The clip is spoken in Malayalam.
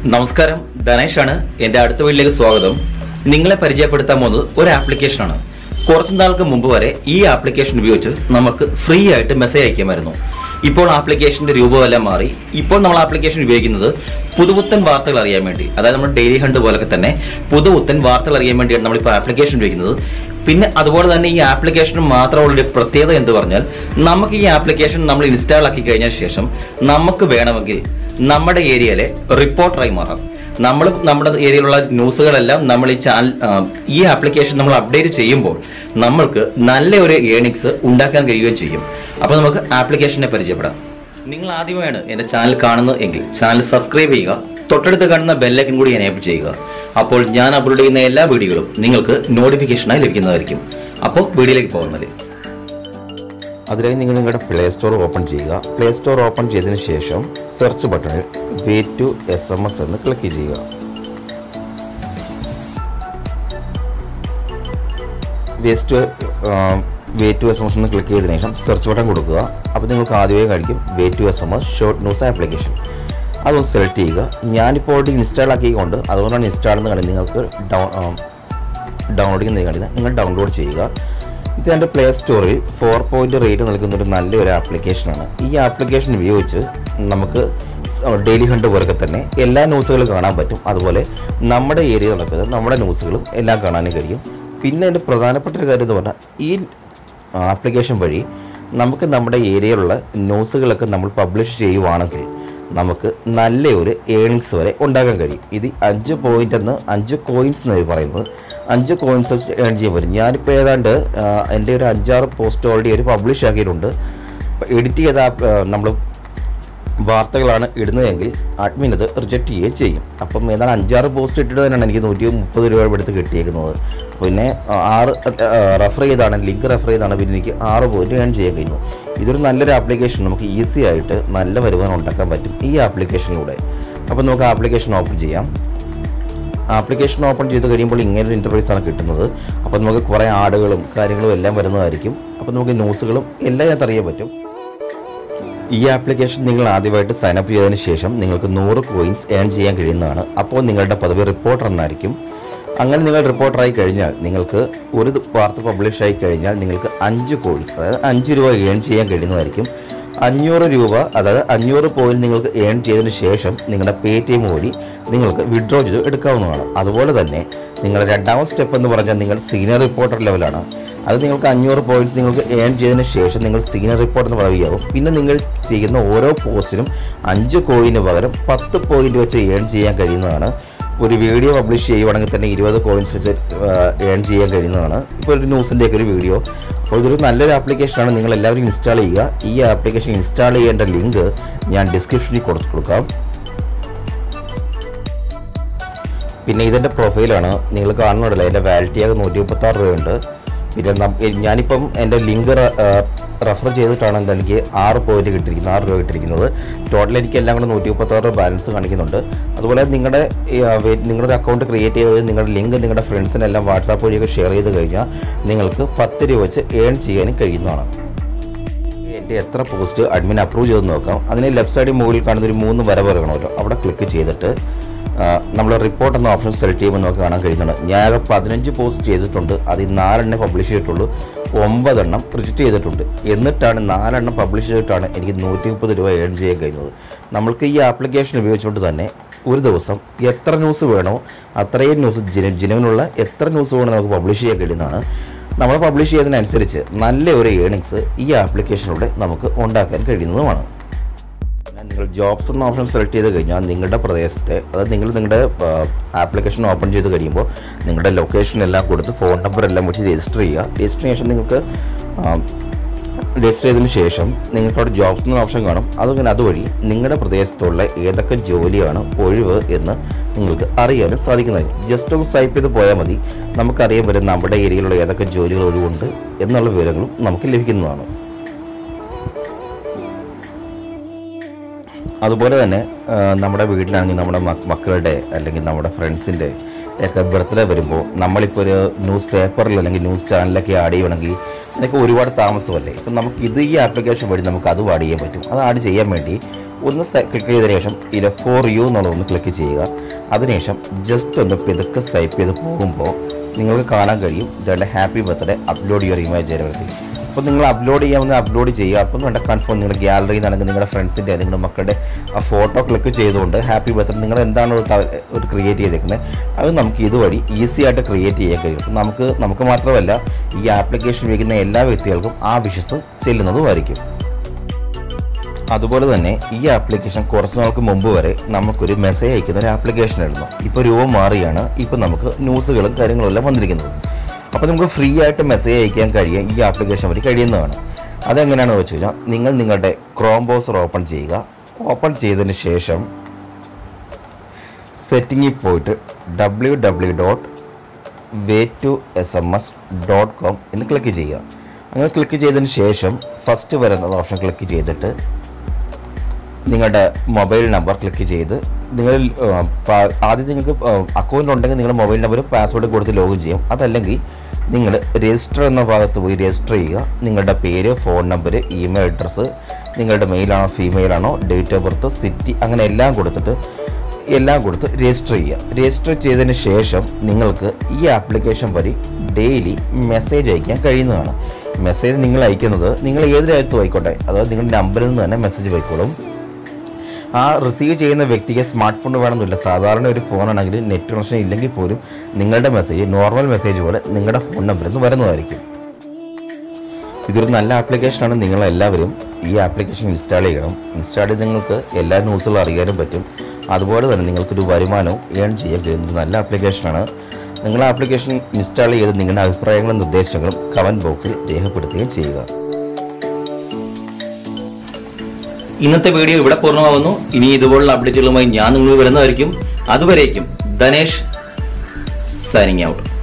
നമസ്കാരം ധനേഷാണ് എൻ്റെ അടുത്ത വീട്ടിലേക്ക് സ്വാഗതം നിങ്ങളെ പരിചയപ്പെടുത്താൻ പോകുന്നത് ഒരു ആപ്ലിക്കേഷനാണ് കുറച്ചു നാൾക്ക് മുമ്പ് വരെ ഈ ആപ്ലിക്കേഷൻ ഉപയോഗിച്ച് നമുക്ക് ഫ്രീ ആയിട്ട് മെസ്സേജ് അയക്കാമായിരുന്നു ഇപ്പോൾ ആപ്ലിക്കേഷന്റെ രൂപമെല്ലാം മാറി ഇപ്പോൾ നമ്മൾ ആപ്ലിക്കേഷൻ ഉപയോഗിക്കുന്നത് പുതുപുത്തൻ വാർത്തകൾ അറിയാൻ വേണ്ടി അതായത് നമ്മൾ ഡെയിലി ഹണ്ട് പോലൊക്കെ തന്നെ പുതുപുത്തൻ വാർത്തകൾ അറിയാൻ വേണ്ടിയാണ് നമ്മളിപ്പോൾ ആപ്ലിക്കേഷൻ ഉപയോഗിക്കുന്നത് പിന്നെ അതുപോലെ തന്നെ ഈ ആപ്ലിക്കേഷൻ മാത്രമുള്ള ഒരു പ്രത്യേകത എന്ന് പറഞ്ഞാൽ നമുക്ക് ഈ ആപ്ലിക്കേഷൻ നമ്മൾ ഇൻസ്റ്റാൾ ആക്കി കഴിഞ്ഞ ശേഷം നമുക്ക് വേണമെങ്കിൽ നമ്മുടെ ഏരിയയിലെ റിപ്പോർട്ടറായി മാറാം നമ്മൾ നമ്മുടെ ഏരിയയിലുള്ള ന്യൂസുകളെല്ലാം നമ്മൾ ഈ ചാനൽ ആ, ഈ ആപ്ലിക്കേഷൻ നമ്മൾ അപ്ഡേറ്റ് ചെയ്യുമ്പോൾ നമ്മൾക്ക് നല്ല ഒരു ഏണിങ്സ് ഉണ്ടാക്കാൻ കഴിയുകയും ചെയ്യും അപ്പോൾ നമുക്ക് ആപ്ലിക്കേഷനെ പരിചയപ്പെടാം നിങ്ങൾ ആദ്യമായാണ് എൻ്റെ ചാനൽ കാണുന്നത് എങ്കിൽ ചാനൽ സബ്സ്ക്രൈബ് ചെയ്യുക തൊട്ടടുത്ത് കാണുന്ന ബെല്ലൈക്കൻ കൂടി എനേബിൾ ചെയ്യുക അപ്പോൾ ഞാൻ അപ്ലോഡ് ചെയ്യുന്ന എല്ലാ വീഡിയോകളും നിങ്ങൾക്ക് നോട്ടിഫിക്കേഷനായി ലഭിക്കുന്നതായിരിക്കും അപ്പോൾ വീഡിയോയിലേക്ക് പോകുന്നത് അതിനായി നിങ്ങൾ നിങ്ങളുടെ പ്ലേ സ്റ്റോർ ഓപ്പൺ ചെയ്യുക പ്ലേ സ്റ്റോർ ഓപ്പൺ ചെയ്തതിന് ശേഷം സെർച്ച് ബട്ടണിൽ way to S M S എന്ന് ക്ലിക്ക് ചെയ്യുക waste way to S M S എന്ന് ക്ലിക്ക് ചെയ്തതിനു ശേഷം സെർച്ച് ബട്ടൺ കൊടുക്കുക അപ്പോൾ നിങ്ങൾക്ക് ആദ്യമേ കാണിക്കും way to S M S short news application അതൊന്ന് സെലക്ട് ചെയ്യുക ഞാനിപ്പോൾ ഓൾറെഡി ഇൻസ്റ്റാൾ ആക്കിക്കൊണ്ട് അതുകൊണ്ടാണ് ഇൻസ്റ്റാൾ എന്ന് കാണിക്കുന്നത് നിങ്ങൾക്ക് ഡൗൺ ഡൗൺലോഡ് ചെയ്യുന്നത് കാണിക്കുന്നത് നിങ്ങൾ ഡൗൺലോഡ് ചെയ്യുക ഇത് എൻ്റെ പ്ലേ സ്റ്റോറിൽ ഫോർ പോയിന്റ് റേറ്റ് നൽകുന്ന ഒരു നല്ലൊരു ആപ്ലിക്കേഷനാണ് ഈ ആപ്ലിക്കേഷൻ ഉപയോഗിച്ച് നമുക്ക് ഡെയിലി ഹണ്ട് പോലൊക്കെ തന്നെ എല്ലാ ന്യൂസുകളും കാണാൻ പറ്റും അതുപോലെ നമ്മുടെ ഏരിയ നടക്കുന്നത് നമ്മുടെ ന്യൂസുകളും എല്ലാം കാണാനും കഴിയും പിന്നെ എൻ്റെ പ്രധാനപ്പെട്ട ഒരു കാര്യം എന്ന് പറഞ്ഞാൽ ഈ ആപ്ലിക്കേഷൻ വഴി നമുക്ക് നമ്മുടെ ഏരിയയിലുള്ള ന്യൂസുകളൊക്കെ നമ്മൾ പബ്ലിഷ് ചെയ്യുവാണെങ്കിൽ നമുക്ക് നല്ല ഒരു ഏണിങ്സ് വരെ ഉണ്ടാക്കാൻ കഴിയും ഇത് അഞ്ച് പോയിന്റ് എന്ന് അഞ്ച് കോയിൻസ് എന്നാണ് പറയുന്നത് അഞ്ച് കോയിൻസ് വെച്ച് ഏൺ ചെയ്യാൻ പറ്റും ഞാനിപ്പോൾ ഏതാണ്ട് ആ, എൻ്റെ ഒരു അഞ്ചാറ് പോസ്റ്റ് ഓൾറെഡി ഒരു പബ്ലിഷ് ആക്കിയിട്ടുണ്ട് എഡിറ്റ് ചെയ്ത നമ്മൾ വാർത്തകളാണ് ഇടുന്നതെങ്കിൽ അഡ്മിൻ അത് റിജക്റ്റ് ചെയ്യുകയും ചെയ്യും അപ്പം ഏതാണ്ട് അഞ്ചാറ് പോസ്റ്റ് ഇട്ടിട്ട് തന്നെയാണ് എനിക്ക് നൂറ്റി മുപ്പത് രൂപ എടുത്ത് കിട്ടിയേക്കുന്നത് പിന്നെ ആ, ആറ് റെഫർ ചെയ്താണ് ലിങ്ക് റെഫർ ചെയ്താണ് പിന്നെ എനിക്ക് ആറ് പോയിന്റ് ഏൺ ചെയ്യാൻ കഴിയുന്നത് ഇതൊരു നല്ലൊരു ആപ്ലിക്കേഷൻ നമുക്ക് ഈസി ആയിട്ട് നല്ല വരുമാനം ഉണ്ടാക്കാൻ പറ്റും ഈ ആപ്ലിക്കേഷനിലൂടെ അപ്പോൾ നമുക്ക് ആപ്ലിക്കേഷൻ ഓപ്പൺ ചെയ്യാം ആപ്ലിക്കേഷൻ ഓപ്പൺ ചെയ്ത് കഴിയുമ്പോൾ ഇങ്ങനെ ഒരു ഇൻ്റർഫേസ് ആണ് കിട്ടുന്നത് അപ്പോൾ നമുക്ക് കുറേ ആടുകളും കാര്യങ്ങളും എല്ലാം വരുന്നതായിരിക്കും അപ്പോൾ നമുക്ക് ന്യൂസുകളും എല്ലാം ഇതിനകത്ത് അറിയാൻ പറ്റും ഈ ആപ്ലിക്കേഷൻ നിങ്ങൾ ആദ്യമായിട്ട് സൈൻ അപ്പ് ചെയ്തതിന് ശേഷം നിങ്ങൾക്ക് നൂറ് കോയിൻസ് ഏൺ ചെയ്യാൻ കഴിയുന്നതാണ് അപ്പോൾ നിങ്ങളുടെ പദവി റിപ്പോർട്ടർ എന്നായിരിക്കും അങ്ങനെ നിങ്ങൾ റിപ്പോർട്ടറായി കഴിഞ്ഞാൽ നിങ്ങൾക്ക് ഒരു ദ- വാർത്ത പബ്ലിഷ് ആയി കഴിഞ്ഞാൽ നിങ്ങൾക്ക് അഞ്ച് കോയിൻസ് അതായത് അഞ്ച് രൂപ ഏൺ ചെയ്യാൻ കഴിയുന്നതായിരിക്കും അഞ്ഞൂറ് രൂപ അതായത് അഞ്ഞൂറ് പോയിന്റ് നിങ്ങൾക്ക് ഏൺ ചെയ്തതിന് ശേഷം നിങ്ങളുടെ പേ ടി എം വഴി നിങ്ങൾക്ക് വിഡ്രോ ചെയ്ത് എടുക്കാവുന്നതാണ് അതുപോലെ തന്നെ നിങ്ങളുടെ രണ്ടാമത്തെ സ്റ്റെപ്പ് എന്ന് പറഞ്ഞാൽ നിങ്ങൾ സീനിയർ റിപ്പോർട്ടർ ലെവലാണ് അത് നിങ്ങൾക്ക് അഞ്ഞൂറ് പോയിന്റ്സ് നിങ്ങൾക്ക് ഏൺ ചെയ്തതിന് ശേഷം നിങ്ങൾ സീനിയർ റിപ്പോർട്ട് എന്ന് പറയുകയാവും പിന്നെ നിങ്ങൾ ചെയ്യുന്ന ഓരോ പോസ്റ്റിനും അഞ്ച് കോയിന് പകരം പത്ത് പോയിന്റ് വെച്ച് ഏൺ ചെയ്യാൻ കഴിയുന്നതാണ് ഒരു വീഡിയോ പബ്ലിഷ് ചെയ്യുവാണെങ്കിൽ തന്നെ ഇരുപത് കോയിൻസ് വെച്ച് ഏൺ ചെയ്യാൻ കഴിയുന്നതാണ് ഇപ്പോൾ ഒരു ന്യൂസിൻ്റെയൊക്കെ ഒരു വീഡിയോ അപ്പോൾ ഇതൊരു നല്ലൊരു ആപ്ലിക്കേഷനാണ് നിങ്ങൾ എല്ലാവരും ഇൻസ്റ്റാൾ ചെയ്യുക ഈ ആപ്ലിക്കേഷൻ ഇൻസ്റ്റാൾ ചെയ്യേണ്ട ലിങ്ക് ഞാൻ ഡിസ്ക്രിപ്ഷനിൽ കൊടുത്തു കൊടുക്കാം പിന്നെ ഇതിൻ്റെ പ്രൊഫൈലാണ് നിങ്ങൾ കാണുന്നുണ്ടല്ലോ എൻ്റെ വാലിറ്റി ആകെ നൂറ്റി മുപ്പത്താറ് രൂപയുണ്ട് പിന്നെ നം- എ- ഞാനിപ്പം എൻ്റെ ലിങ്ക് റെഫർ ചെയ്തിട്ടാണ് എന്താ എനിക്ക് ആറ് പോയിന്റ് കിട്ടിയിരിക്കുന്നത് ആറ് രൂപ കിട്ടിയിരിക്കുന്നത് ടോട്ടൽ എനിക്ക് എല്ലാം കൂടെ നൂറ്റി മുപ്പത്താറ് രൂപ ബാലൻസ് കാണിക്കുന്നുണ്ട് അതുപോലെ നിങ്ങളുടെ ഈ, ആ, വേ- നിങ്ങളുടെ അക്കൗണ്ട് ക്രിയേറ്റ് ചെയ്തത് നിങ്ങളുടെ ലിങ്ക് നിങ്ങളുടെ ഫ്രണ്ട്സിനെല്ലാം വാട്സാപ്പ് വഴിയൊക്കെ ഷെയർ ചെയ്ത് കഴിഞ്ഞാൽ നിങ്ങൾക്ക് പത്ത് രൂപ വെച്ച് ഏൺ ചെയ്യാനും കഴിയുന്നതാണ് എൻ്റെ എത്ര പോസ്റ്റ് അഡ്മിൻ അപ്രൂവ് ചെയ്ത് നോക്കാം അതിന് ലെഫ്റ്റ് സൈഡിൽ മുകളിൽ കാണുന്ന ഒരു മൂന്ന് വര പറയണമല്ലോ അവിടെ ക്ലിക്ക് ചെയ്തിട്ട് നമ്മൾ റിപ്പോർട്ട് എന്ന ഓപ്ഷൻ സെലക്ട് ചെയ്യുമ്പോൾ നമുക്ക് കാണാൻ കഴിയുന്നുണ്ട് ഞാൻ ആകെ പതിനഞ്ച് പോസ്റ്റ് ചെയ്തിട്ടുണ്ട് അതിൽ നാലെണ്ണം പബ്ലിഷ് ചെയ്തിട്ടുള്ളൂ ഒമ്പതെണ്ണം റിജക്റ്റ് ചെയ്തിട്ടുണ്ട് എന്നിട്ടാണ് നാലെണ്ണം പബ്ലിഷ് ചെയ്തിട്ടാണ് എനിക്ക് നൂറ്റി മുപ്പത് രൂപ ഏൺ ചെയ്യാൻ കഴിയുന്നത് നമ്മൾക്ക് ഈ ആപ്ലിക്കേഷൻ ഉപയോഗിച്ചുകൊണ്ട് തന്നെ ഒരു ദിവസം എത്ര ന്യൂസ് വേണോ അത്രയും ന്യൂസ് ജിന ജിനുവിനുള്ള എത്ര ന്യൂസ് വേണോ നമുക്ക് പബ്ലിഷ് ചെയ്യാൻ കഴിയുന്നതാണ് നമ്മൾ പബ്ലിഷ് ചെയ്യുന്നതിനനുസരിച്ച് നല്ല ഒരു ഏണിങ്സ് ഈ ആപ്ലിക്കേഷനിലൂടെ നമുക്ക് ഉണ്ടാക്കാൻ കഴിയുന്നതുമാണ് പിന്നെ നിങ്ങൾ ജോബ്സ് എന്ന ഓപ്ഷൻ സെലക്ട് ചെയ്ത് കഴിഞ്ഞാൽ നിങ്ങളുടെ പ്രദേശത്തെ അതായത് നിങ്ങൾ നിങ്ങളുടെ ആപ്ലിക്കേഷൻ ഓപ്പൺ ചെയ്ത് കഴിയുമ്പോൾ നിങ്ങളുടെ ലൊക്കേഷൻ എല്ലാം കൊടുത്ത് ഫോൺ നമ്പർ എല്ലാം വെച്ച് രജിസ്റ്റർ ചെയ്യുക രജിസ്റ്റർ ശേഷം നിങ്ങൾക്ക് രജിസ്റ്റർ ചെയ്തതിന് ശേഷം നിങ്ങൾക്ക് അവിടെ ജോബ്സ് എന്ന ഓപ്ഷൻ കാണും അതുപോലെ അതുവഴി നിങ്ങളുടെ പ്രദേശത്തുള്ള ഏതൊക്കെ ജോലിയാണ് ഒഴിവ് എന്ന് നിങ്ങൾക്ക് അറിയാനും സാധിക്കുന്നതായിരിക്കും ജസ്റ്റ് ഒന്ന് സ്വൈപ്പ് ചെയ്ത് പോയാൽ മതി നമുക്കറിയാൻ പറ്റും നമ്മുടെ ഏരിയയിലുള്ള ഏതൊക്കെ ജോലികൾ ഒഴിവുണ്ട് എന്നുള്ള വിവരങ്ങളും നമുക്ക് ലഭിക്കുന്നതാണ് അതുപോലെ തന്നെ ആ, നമ്മുടെ വീട്ടിലാണെങ്കിൽ നമ്മുടെ മക്ക- മക്കളുടെ അല്ലെങ്കിൽ നമ്മുടെ ഫ്രണ്ട്സിൻ്റെ ഒക്കെ ബർത്ത്ഡേ വരുമ്പോൾ നമ്മളിപ്പോൾ ഒരു ന്യൂസ് പേപ്പറിൽ അല്ലെങ്കിൽ ന്യൂസ് ചാനലിലൊക്കെ ആഡ് ചെയ്യണമെങ്കിൽ അതൊക്കെ ഒരുപാട് താമസമല്ലേ ഇപ്പം നമുക്ക് ഇത് ഈ ആപ്ലിക്കേഷൻ വഴി നമുക്ക് അത് ആഡ് ചെയ്യാൻ പറ്റും അത് ആഡ് ചെയ്യാൻ വേണ്ടി ഒന്ന് ക്ലിക്ക് ചെയ്തതിനു ശേഷം ഇതിൽ ഫോർ യു എന്നുള്ളത് ഒന്ന് ക്ലിക്ക് ചെയ്യുക അതിനുശേഷം ജസ്റ്റ് ഒന്ന് പിതുക്കെ സ്വൈപ്പ് ചെയ്ത് പോകുമ്പോൾ നിങ്ങൾക്ക് കാണാൻ കഴിയും ഇതാണ്ട് happy birthday upload your image generate അപ്പോൾ നിങ്ങൾ അപ്ലോഡ് ചെയ്യാമെന്ന് അപ്ലോഡ് ചെയ്യുക അപ്പം വേണ്ട കൺഫേം നിങ്ങളുടെ ഗ്യാലറിയിൽ നിന്നാണെങ്കിൽ നിങ്ങളുടെ ഫ്രണ്ട്സിൻ്റെ നിങ്ങളുടെ മക്കളുടെ ആ ഫോട്ടോ ക്ലിക്ക് ചെയ്തുകൊണ്ട് ഹാപ്പി ബർത്ത്ഡേ നിങ്ങൾ എന്താണ് ഒരു ത- ഒരു ക്രിയേറ്റ് ചെയ്തേക്കുന്നത് അത് നമുക്ക് ഇതുവഴി ഈസി ആയിട്ട് ക്രിയേറ്റ് ചെയ്യാൻ കഴിയും അപ്പം നമുക്ക് നമുക്ക് മാത്രമല്ല ഈ ആപ്ലിക്കേഷൻ ഉപയോഗിക്കുന്ന എല്ലാ വ്യക്തികൾക്കും ആ വിഷസ് ചെല്ലുന്നതുമായിരിക്കും അതുപോലെ തന്നെ ഈ ആപ്ലിക്കേഷൻ കുറച്ച് നാൾക്ക് മുമ്പ് വരെ നമുക്കൊരു മെസ്സേജ് അയക്കുന്ന ഒരു ആപ്ലിക്കേഷൻ ആയിരുന്നു ഇപ്പോൾ രൂപം മാറിയാണ് ഇപ്പോൾ നമുക്ക് ന്യൂസുകളും കാര്യങ്ങളും എല്ലാം വന്നിരിക്കുന്നത് അപ്പോൾ നമുക്ക് ഫ്രീ ആയിട്ട് മെസ്സേജ് അയക്കാൻ കഴിയാൻ ഈ ആപ്ലിക്കേഷൻ വഴി കഴിയുന്നതാണ് അതെങ്ങനെയാണെന്ന് വെച്ച് കഴിഞ്ഞാൽ നിങ്ങൾ നിങ്ങളുടെ ക്രോം ബ്രൗസർ ഓപ്പൺ ചെയ്യുക ഓപ്പൺ ചെയ്തതിന് ശേഷം സെറ്റിങ്ങിൽ പോയിട്ട് W W dot way to S M S dot com എന്ന് ക്ലിക്ക് ചെയ്യുക അങ്ങനെ ക്ലിക്ക് ചെയ്തതിന് ശേഷം ഫസ്റ്റ് വരുന്ന ഓപ്ഷൻ ക്ലിക്ക് ചെയ്തിട്ട് നിങ്ങളുടെ മൊബൈൽ നമ്പർ ക്ലിക്ക് ചെയ്ത് നിങ്ങൾ ആ, പ- ആദ്യം നിങ്ങൾക്ക് അക്കൗണ്ട് ഉണ്ടെങ്കിൽ നിങ്ങളുടെ മൊബൈൽ നമ്പർ പാസ്വേഡ് കൊടുത്ത് ലോഗിൻ ചെയ്യും അതല്ലെങ്കിൽ നിങ്ങൾ രജിസ്റ്റർ എന്ന ഭാഗത്ത് പോയി രജിസ്റ്റർ ചെയ്യുക നിങ്ങളുടെ പേര് ഫോൺ നമ്പർ ഇമെയിൽ അഡ്രസ്സ് നിങ്ങളുടെ മെയിലാണോ ഫീമെയിൽ ആണോ ഡേറ്റ് ഓഫ് ബർത്ത് സിറ്റി അങ്ങനെ എല്ലാം കൊടുത്തിട്ട് എല്ലാം കൊടുത്ത് രജിസ്റ്റർ ചെയ്യുക രജിസ്റ്റർ ചെയ്തതിന് ശേഷം നിങ്ങൾക്ക് ഈ ആപ്ലിക്കേഷൻ വഴി ഡെയിലി മെസ്സേജ് അയക്കാൻ കഴിയുന്നതാണ് മെസ്സേജ് നിങ്ങൾ അയക്കുന്നത് നിങ്ങൾ ഏത് രാജ്യത്തും ആയിക്കോട്ടെ അതായത് നിങ്ങളുടെ നമ്പറിൽ നിന്ന് തന്നെ മെസ്സേജ് പോയിക്കോളും ആ റിസീവ് ചെയ്യുന്ന വ്യക്തിക്ക് സ്മാർട്ട് ഫോൺ വേണമെന്നില്ല സാധാരണ ഒരു ഫോണാണെങ്കിൽ നെറ്റ് കണക്ഷൻ ഇല്ലെങ്കിൽ പോലും നിങ്ങളുടെ മെസ്സേജ് നോർമൽ മെസ്സേജ് പോലെ നിങ്ങളുടെ ഫോൺ നമ്പറിൽ നിന്ന് വരുന്നതായിരിക്കും ഇതൊരു നല്ല ആപ്ലിക്കേഷനാണ് നിങ്ങൾ എല്ലാവരും ഈ ആപ്ലിക്കേഷൻ ഇൻസ്റ്റാൾ ചെയ്യണം ഇൻസ്റ്റാൾ ചെയ്ത് നിങ്ങൾക്ക് എല്ലാ ന്യൂസുകളും അറിയാനും പറ്റും അതുപോലെ തന്നെ നിങ്ങൾക്കൊരു വരുമാനവും ഏൺ ചെയ്യാൻ കഴിയുന്ന ഒരു നല്ല ആപ്ലിക്കേഷനാണ് നിങ്ങൾ ആപ്ലിക്കേഷൻ ഇൻസ്റ്റാൾ ചെയ്ത് നിങ്ങളുടെ അഭിപ്രായങ്ങളും നിർദ്ദേശങ്ങളും കമൻറ്റ് ബോക്സിൽ രേഖപ്പെടുത്തുകയും ചെയ്യുക ഇന്നത്തെ വീഡിയോ ഇവിടെ പൂർണ്ണമാവുന്നു ഇനി ഇതുപോലുള്ള അപ്ഡേറ്റുകളുമായി ഞാൻ നിങ്ങൾ വരുന്നതായിരിക്കും അതുവരേക്കും ധനേഷ് സൈനിങ് ഔട്ട്